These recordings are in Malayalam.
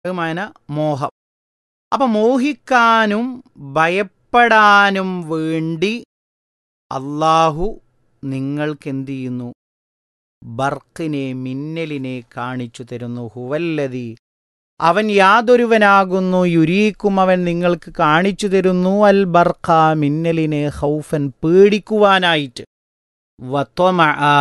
ബഹുമാന മോഹം അപ്പൊ മോഹിക്കാനും ഭയപ്പെടാനും വേണ്ടി അള്ളാഹു നിങ്ങൾക്ക് എന്ത് ചെയ്യുന്നു ബർക്കിനെ മിന്നലിനെ കാണിച്ചു തരുന്നു ഹുവല്ലതി അവൻ യാതൊരുവനാകുന്നു യുരീക്കും അവൻ നിങ്ങൾക്ക് കാണിച്ചു തരുന്നു അൽ ബർഖ മിന്നലിനെ ഹൗഫൻ പേടിക്കുവാനായിട്ട് വത്വമ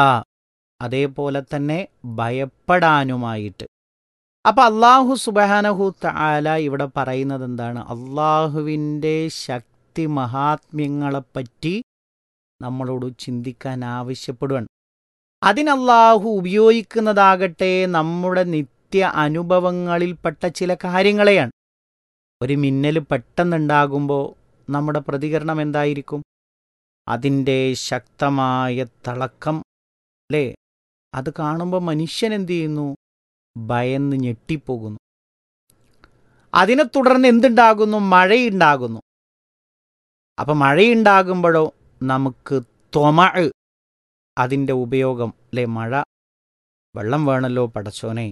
അതേപോലെ തന്നെ ഭയപ്പെടാനുമായിട്ട് അപ്പൊ അള്ളാഹു സുബാനഹു താല ഇവിടെ പറയുന്നത് എന്താണ് അള്ളാഹുവിൻ്റെ ശക്തി മഹാത്മ്യങ്ങളെപ്പറ്റി നമ്മളോട് ചിന്തിക്കാൻ ആവശ്യപ്പെടുകയാണ് അതിനല്ലാഹു ഉപയോഗിക്കുന്നതാകട്ടെ നമ്മുടെ നിത്യ അനുഭവങ്ങളിൽപ്പെട്ട ചില കാര്യങ്ങളെയാണ് ഒരു മിന്നൽ പെട്ടെന്നുണ്ടാകുമ്പോൾ നമ്മുടെ പ്രതികരണം എന്തായിരിക്കും അതിൻ്റെ ശക്തമായ തിളക്കം അല്ലേ അത് കാണുമ്പോൾ മനുഷ്യൻ എന്ത് ചെയ്യുന്നു ഭയന്ന് ഞെട്ടിപ്പോകുന്നു അതിനെ തുടർന്ന് എന്തുണ്ടാകുന്നു മഴയുണ്ടാകുന്നു അപ്പം മഴയുണ്ടാകുമ്പോഴോ നമുക്ക് ത്വമ അതിൻ്റെ ഉപയോഗം അല്ലേ മഴ വെള്ളം വേണമല്ലോ പടച്ചോനെ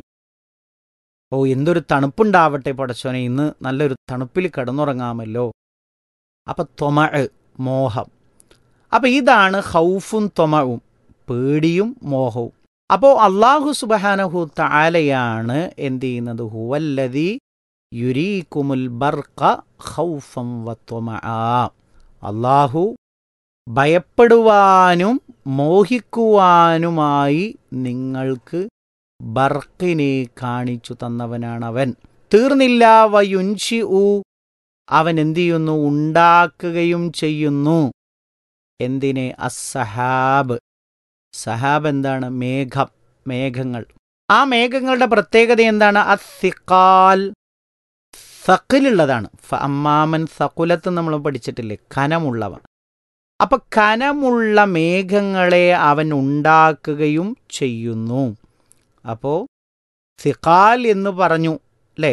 ഓ എന്തൊരു തണുപ്പുണ്ടാവട്ടെ പടച്ചോനെ ഇന്ന് നല്ലൊരു തണുപ്പിൽ കിടന്നുറങ്ങാമല്ലോ അപ്പം ത്വമ മോഹം അപ്പം ഇതാണ് ഹൗഫും ത്വമവും പേടിയും മോഹവും അപ്പോൾ അള്ളാഹു സുബഹാനഹു താലയാണ് എന്ത് ചെയ്യുന്നത് ഹുവല്ലതി യുരീക്കുമുൽ ബർഖ ഹൗഫം വത്വമ അള്ളാഹു ഭയപ്പെടുവാനും മോഹിക്കുവാനുമായി നിങ്ങൾക്ക് ബർക്കിനെ കാണിച്ചു തന്നവനാണ് അവൻ തീർന്നില്ല വയുൻഷി ഉ അവൻ എന്തു ചെയ്യുന്നു ഉണ്ടാക്കുകയും ചെയ്യുന്നു എന്തിനെ അസഹാബ് സഹാബ് എന്താണ് മേഘം മേഘങ്ങൾ ആ മേഘങ്ങളുടെ പ്രത്യേകത എന്താണ് അസിക്കാൽ സക്കിലുള്ളതാണ് അമ്മാമൻ സകുലത്ത് നമ്മൾ പഠിച്ചിട്ടില്ലേ കനമുള്ളവ അപ്പൊ കനമുള്ള മേഘങ്ങളെ അവൻ ഉണ്ടാക്കുകയും ചെയ്യുന്നു അപ്പോ സിക്കാൽ എന്ന് പറഞ്ഞു അല്ലേ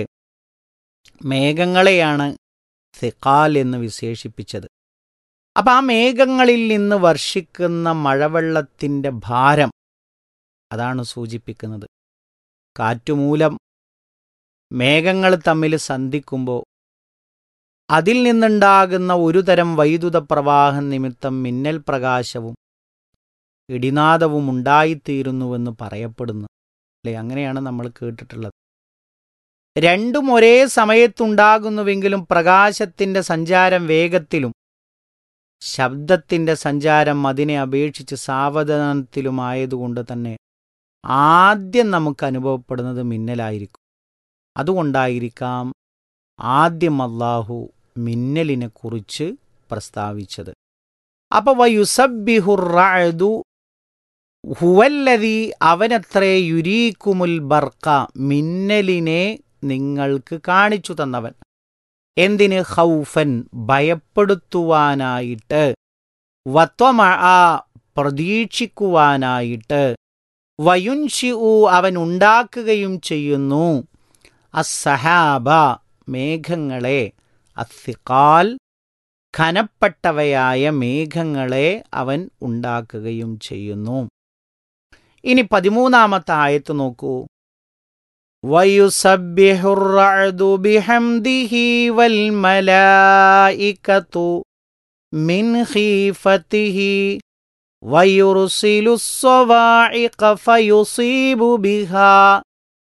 മേഘങ്ങളെയാണ് സിക്കാൽ എന്ന് വിശേഷിപ്പിച്ചത് അപ്പം ആ മേഘങ്ങളിൽ നിന്ന് വർഷിക്കുന്ന മഴവെള്ളത്തിൻ്റെ ഭാരം അതാണ് സൂചിപ്പിക്കുന്നത് കാറ്റുമൂലം മേഘങ്ങൾ തമ്മിൽ സന്ധിക്കുമ്പോൾ അതിൽ നിന്നുണ്ടാകുന്ന ഒരു തരം വൈദ്യുത പ്രവാഹം നിമിത്തം മിന്നൽ പ്രകാശവും ഇടിനാദവും ഉണ്ടായിത്തീരുന്നുവെന്ന് പറയപ്പെടുന്നു അല്ലേ അങ്ങനെയാണ് നമ്മൾ കേട്ടിട്ടുള്ളത് രണ്ടും ഒരേ സമയത്തുണ്ടാകുന്നുവെങ്കിലും പ്രകാശത്തിൻ്റെ സഞ്ചാരം വേഗത്തിലും ശബ്ദത്തിൻ്റെ സഞ്ചാരം അതിനെ അപേക്ഷിച്ച് സാവധാനത്തിലുമായതുകൊണ്ട് തന്നെ ആദ്യം നമുക്ക് അനുഭവപ്പെടുന്നത് മിന്നലായിരിക്കും അതുകൊണ്ടായിരിക്കാം ആദ്യം അള്ളാഹു മിന്നലിനെ കുറിച്ച് പ്രസ്താവിച്ചത് അപ്പൊ വയുസബിഹുറു ഹുവല്ലതി അവനത്രേ യുരീക്കുമുൽ ബർക്ക മിന്നലിനെ നിങ്ങൾക്ക് കാണിച്ചു തന്നവൻ എന്തിന് ഹൗഫൻ ഭയപ്പെടുത്തുവാനായിട്ട് വത്വമ പ്രതീക്ഷിക്കുവാനായിട്ട് വയുൻഷി അവൻ ഉണ്ടാക്കുകയും ചെയ്യുന്നു അസഹാബ മേഘങ്ങളെ അസിക്കാൽ ഖനപ്പെട്ടവയായ മേഘങ്ങളെ അവൻ ഉണ്ടാക്കുകയും ചെയ്യുന്നു ഇനി പതിമൂന്നാമത്തെ ആയത്ത് നോക്കൂ ويسبح الرعد بحمده والملائكة من خيفته ويرسل الصواعق فيصيب بها